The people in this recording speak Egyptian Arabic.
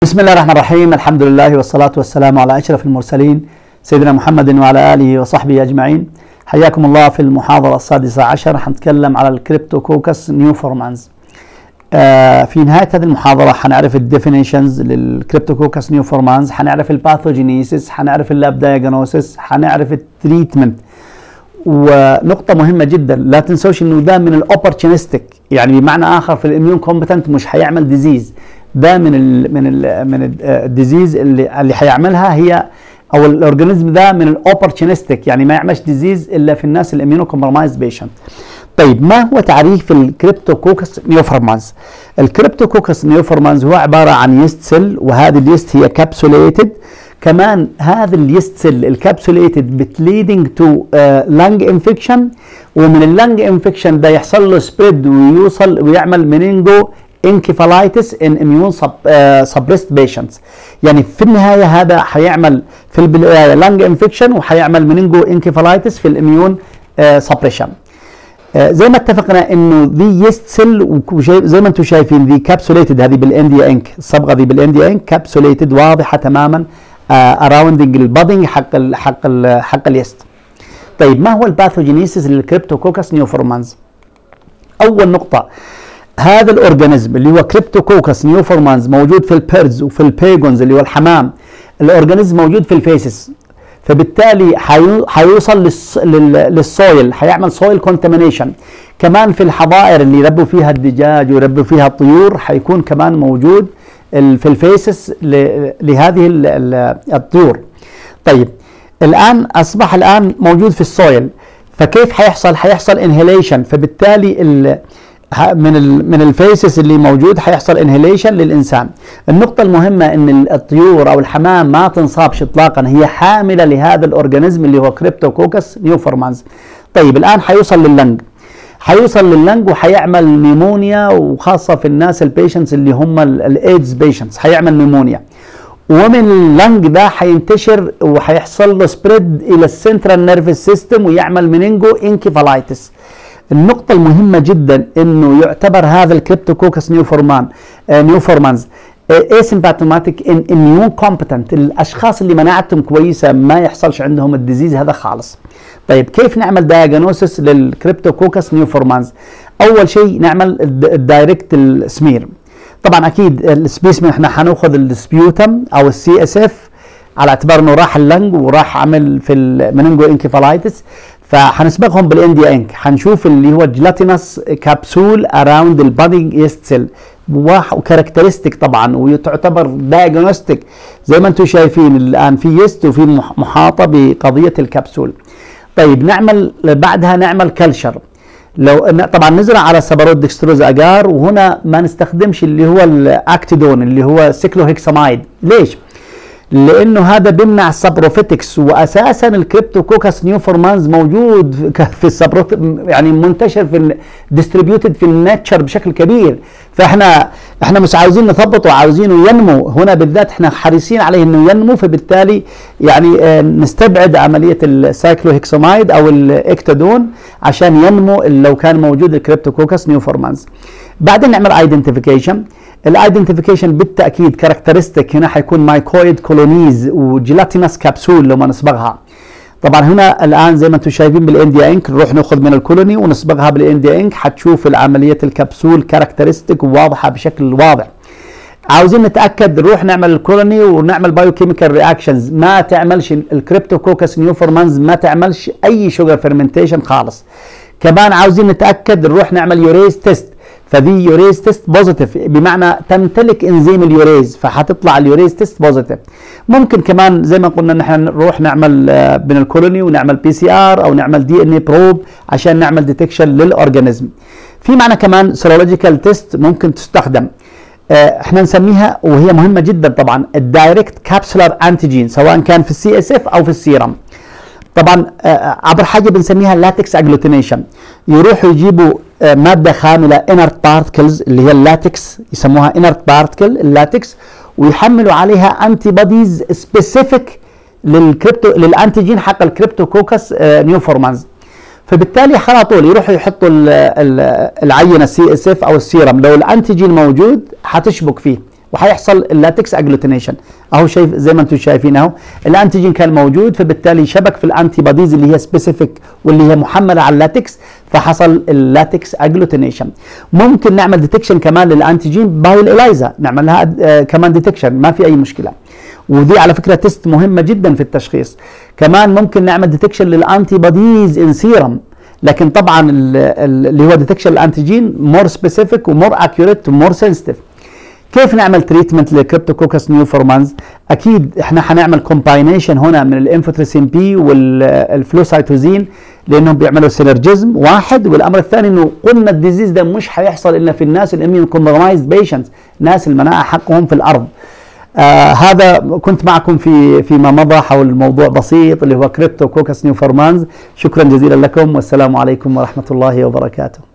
بسم الله الرحمن الرحيم الحمد لله والصلاة والسلام على أشرف المرسلين سيدنا محمد وعلى آله وصحبه أجمعين حياكم الله في المحاضرة السادسة عشر حنتكلم على الكريبتو كوكس نيو فورمانز آه في نهاية هذه المحاضرة حنعرف الديفينيشنز للكريبتو كوكس نيو فورمانز حنعرف الباثوجينيسيس حنعرف اللاب دايجنوسيس حنعرف التريتمنت ونقطة مهمة جدا لا تنسوش انه ده من الاوبورتونستيك يعني بمعنى اخر في الاميون كومبتنت مش هيعمل ديزيز ده من ال من ال من الديزيز اللي اللي هيعملها هي او الاورجانيزم ده من الاوبورتونستيك يعني ما يعملش ديزيز الا في الناس الاميونو كومبرمايز بيشنت طيب ما هو تعريف الكريبتوكوكس نيوفورمانز الكريبتوكوكس نيوفورمانز هو عبارة عن يست سيل وهذه اليست هي كابسوليتد كمان هذا اليست سيل الكابسوليتد بتليدنج تو لانج انفكشن ومن اللانج انفكشن ده يحصل له سبريد ويوصل ويعمل منينجو انكفالايتس ان اميون سبريست بيشنتس يعني في النهايه هذا حيعمل في البدايه لانج انفكشن وحيعمل منينجو انكفالايتس في الاميون سبريشن زي ما اتفقنا انه دي يست سيل زي ما انتم شايفين دي كابسوليتد هذه بالانديا انك الصبغه دي بالانديا انك كابسوليتد واضحه تماما اراوندنج البادنج حق ال حق ال حق اليست طيب ما هو الباثوجينيسيس للكريبتوكوكس نيوفورمانز اول نقطه هذا الاورجانيزم اللي هو كريبتوكوكس نيوفورمانز موجود في البيرز وفي البيجونز اللي هو الحمام الاورجانيزم موجود في الفيسس فبالتالي حيوصل للسويل حيعمل سويل كونتامينيشن كمان في الحظائر اللي يربوا فيها الدجاج ويربوا فيها الطيور حيكون كمان موجود في الفيسس لهذه الطيور طيب الان اصبح الان موجود في السويل فكيف حيحصل حيحصل انهيليشن فبالتالي من ال من الفيسس اللي موجود حيحصل انهيليشن للانسان النقطة المهمة ان الطيور او الحمام ما تنصابش اطلاقا هي حاملة لهذا الاورجانيزم اللي هو كريبتوكوكس نيوفورمانز طيب الان حيوصل لللنج حيوصل لللنج وحيعمل نيمونيا وخاصة في الناس البيشنتس اللي هم الايدز بيشنتس حيعمل نيمونيا ومن اللنج ده حينتشر وحيحصل له سبريد الى السنترال نيرفس سيستم ويعمل منينجو انكيفالايتس النقطة المهمة جدا انه يعتبر هذا الكريبتوكوكس نيوفورمان آه نيوفورمانز اسيمباتوماتيك ان اميون كومبتنت الاشخاص اللي مناعتهم كويسه ما يحصلش عندهم الديزيز هذا خالص طيب كيف نعمل دايجنوسيس للكريبتوكوكس نيوفورمانز اول شيء نعمل الدايركت السمير طبعا اكيد السبيسمن احنا حناخذ السبيوتم او السي اس اف على اعتبار انه راح اللنج وراح عمل في المننجو انكيفالايتس فحنسبقهم بالانديا انك حنشوف اللي هو جلاتينس كابسول اراوند البادنج يست سيل وكاركترستيك طبعا وتعتبر دايجنوستيك زي ما انتم شايفين الان في يست وفي محاطه بقضيه الكبسول طيب نعمل بعدها نعمل كلشر لو طبعا نزرع على سبرود ديكستروز اجار وهنا ما نستخدمش اللي هو الاكتيدون اللي هو سيكلوهيكسامايد ليش؟ لانه هذا بيمنع السبروفيتكس واساسا الكريبتوكوكس نيوفورمانز موجود في السبروت يعني منتشر في ديستريبيوتد في الناتشر بشكل كبير فاحنا احنا مش عاوزين نثبطه وعاوزينه ينمو هنا بالذات احنا حريصين عليه انه ينمو فبالتالي يعني اه نستبعد عمليه السايكلوهيكسومايد او الاكتادون عشان ينمو لو كان موجود الكريبتوكوكس نيوفورمانز بعدين نعمل ايدنتيفيكيشن الايدنتيفيكيشن بالتاكيد كاركترستيك هنا حيكون مايكويد كولونيز وجيلاتينس كبسول لما نصبغها طبعا هنا الان زي ما انتم شايفين بالانديا انك نروح ناخذ من الكولوني ونصبغها بالانديا انك حتشوف العمليه الكبسول كاركترستيك واضحه بشكل واضح عاوزين نتاكد نروح نعمل الكولوني ونعمل بايوكيميكال رياكشنز ما تعملش الكريبتوكوكس نيوفورمانز ما تعملش اي شوجر فيرمنتيشن خالص كمان عاوزين نتاكد نروح نعمل يوريز تيست فدي يوريز تيست بوزيتيف بمعنى تمتلك انزيم اليوريز فحتطلع اليوريز تيست بوزيتيف ممكن كمان زي ما قلنا نحن نروح نعمل من الكولوني ونعمل بي سي ار او نعمل دي ان اي بروب عشان نعمل ديتكشن للاورجانيزم في معنا كمان سيرولوجيكال تيست ممكن تستخدم احنا نسميها وهي مهمه جدا طبعا الدايركت كابسولار انتيجين سواء كان في السي اس اف او في السيرم طبعا عبر حاجه بنسميها لاتكس اجلوتينيشن يروحوا يجيبوا ماده خامله انرت بارتكلز اللي هي اللاتكس يسموها انرت بارتكل اللاتكس ويحملوا عليها انتي بوديز سبيسيفيك للكريبتو للانتيجين حق الكريبتوكوكس نيوفورمانز فبالتالي على طول يروحوا يحطوا ال ال العينه السي اس اف او السيرم لو الانتيجين موجود حتشبك فيه وحيحصل اللاتكس اجلوتينيشن اهو شايف زي ما انتم شايفين اهو الانتيجين كان موجود فبالتالي شبك في الانتي بوديز اللي هي سبيسيفيك واللي هي محمله على اللاتكس فحصل اللاتكس اجلوتينيشن ممكن نعمل ديتكشن كمان للانتيجين باي الاليزا نعمل لها آه كمان ديتكشن ما في اي مشكله ودي على فكره تيست مهمه جدا في التشخيص كمان ممكن نعمل ديتكشن للانتي بوديز ان سيرم لكن طبعا اللي هو ديتكشن الانتيجين مور سبيسيفيك ومور اكيوريت ومور سنسيتيف كيف نعمل تريتمنت لكريبتوكوكس نيوفورمانز اكيد احنا حنعمل كومباينيشن هنا من الانفوتريسين بي والفلوسايتوزين لانهم بيعملوا سينرجيزم واحد والامر الثاني انه قلنا الديزيز ده مش حيحصل الا في الناس الاميون كومبرومايزد بيشنتس ناس المناعه حقهم في الارض آه هذا كنت معكم في فيما مضى حول موضوع بسيط اللي هو كريبتو كوكس نيوفورمانز شكرا جزيلا لكم والسلام عليكم ورحمه الله وبركاته